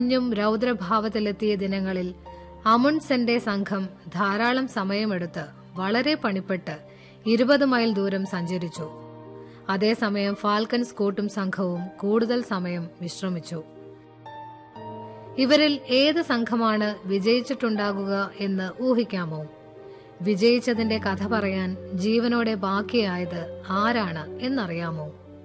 കുഞ്ഞും രൗദ്രഭാവത്തിലെത്തിയ ദിനങ്ങളിൽ അമുൺസെന്റെ സംഘം ധാരാളം സമയമെടുത്ത് വളരെ പണിപ്പെട്ട് ഇരുപത് മൈൽ ദൂരം സഞ്ചരിച്ചു അതേസമയം ഫാൽക്കൻ സ്കൂട്ടും സംഘവും കൂടുതൽ സമയം വിശ്രമിച്ചു ഇവരിൽ ഏത് സംഘമാണ് വിജയിച്ചിട്ടുണ്ടാകുക എന്ന് ഊഹിക്കാമോ വിജയിച്ചതിന്റെ കഥ പറയാൻ ജീവനോടെ ബാക്കിയായത് ആരാണ് എന്നറിയാമോ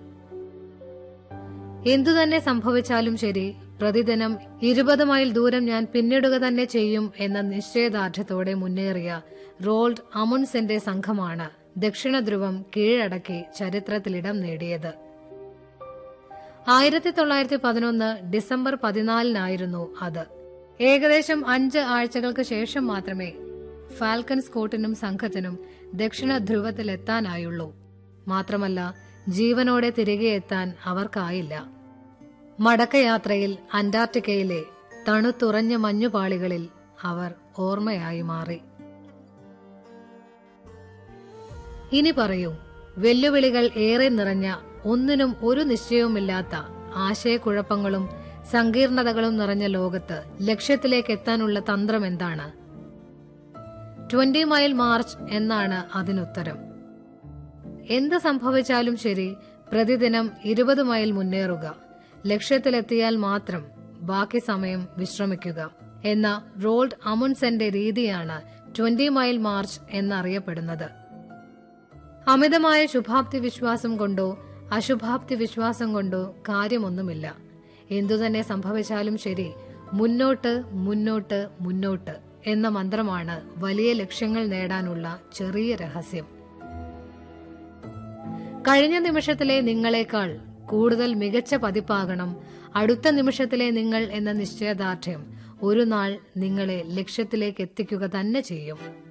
എന്തുതന്നെ സംഭവിച്ചാലും ശരി പ്രതിദിനം ഇരുപത് മൈൽ ദൂരം ഞാൻ പിന്നിടുക തന്നെ ചെയ്യും എന്ന നിശ്ചയദാർഢ്യത്തോടെ മുന്നേറിയ റോൾഡ് അമുൺസെന്റെ സംഘമാണ് ദക്ഷിണ ധ്രുവം കീഴടക്കി ചരിത്രത്തിലിടം നേടിയത് ആയിരത്തി തൊള്ളായിരത്തി പതിനൊന്ന് ഡിസംബർ പതിനാലിനായിരുന്നു അത് ഏകദേശം അഞ്ച് ആഴ്ചകൾക്ക് ശേഷം മാത്രമേ ഫാൽക്കൻ സ്കോട്ടിനും സംഘത്തിനും ദക്ഷിണ ധ്രുവത്തിലെത്താനായുള്ളൂ മാത്രമല്ല ജീവനോടെ തിരികെ എത്താൻ അവർക്കായില്ല മടക്കയാത്രയിൽ അന്റാർട്ടിക്കയിലെ തണുത്തുറഞ്ഞ മഞ്ഞുപാളികളിൽ അവർ ഓർമ്മയായി മാറി ഇനി പറയൂ വെല്ലുവിളികൾ ഏറെ നിറഞ്ഞ ഒന്നിനും ഒരു നിശ്ചയവുമില്ലാത്ത ആശയക്കുഴപ്പങ്ങളും സങ്കീർണതകളും നിറഞ്ഞ ലോകത്ത് ലക്ഷ്യത്തിലേക്ക് എത്താനുള്ള തന്ത്രം എന്താണ് ട്വന്റി മൈൽ മാർച്ച് എന്നാണ് അതിനുത്തരം എന്ത് സംഭവിച്ചാലും ശരി പ്രതിദിനം ഇരുപത് മൈൽ മുന്നേറുക ലക്ഷ്യത്തിലെത്തിയാൽ മാത്രം ബാക്കി സമയം വിശ്രമിക്കുക എന്ന റോൾഡ് അമുൺസെന്റെ രീതിയാണ് ട്വന്റി മൈൽ മാർച്ച് എന്നറിയപ്പെടുന്നത് അമിതമായ ശുഭാപ്തി വിശ്വാസം കൊണ്ടോ അശുഭാപ്തി വിശ്വാസം കൊണ്ടോ കാര്യമൊന്നുമില്ല എന്തുതന്നെ സംഭവിച്ചാലും ശരി മുന്നോട്ട് മുന്നോട്ട് മുന്നോട്ട് എന്ന മന്ത്രമാണ് വലിയ ലക്ഷ്യങ്ങൾ നേടാനുള്ള ചെറിയ രഹസ്യം കഴിഞ്ഞ നിമിഷത്തിലെ നിങ്ങളെക്കാൾ കൂടുതൽ മികച്ച പതിപ്പാകണം അടുത്ത നിമിഷത്തിലെ നിങ്ങൾ എന്ന നിശ്ചയദാർഢ്യം ഒരു നാൾ നിങ്ങളെ ലക്ഷ്യത്തിലേക്ക് എത്തിക്കുക തന്നെ ചെയ്യും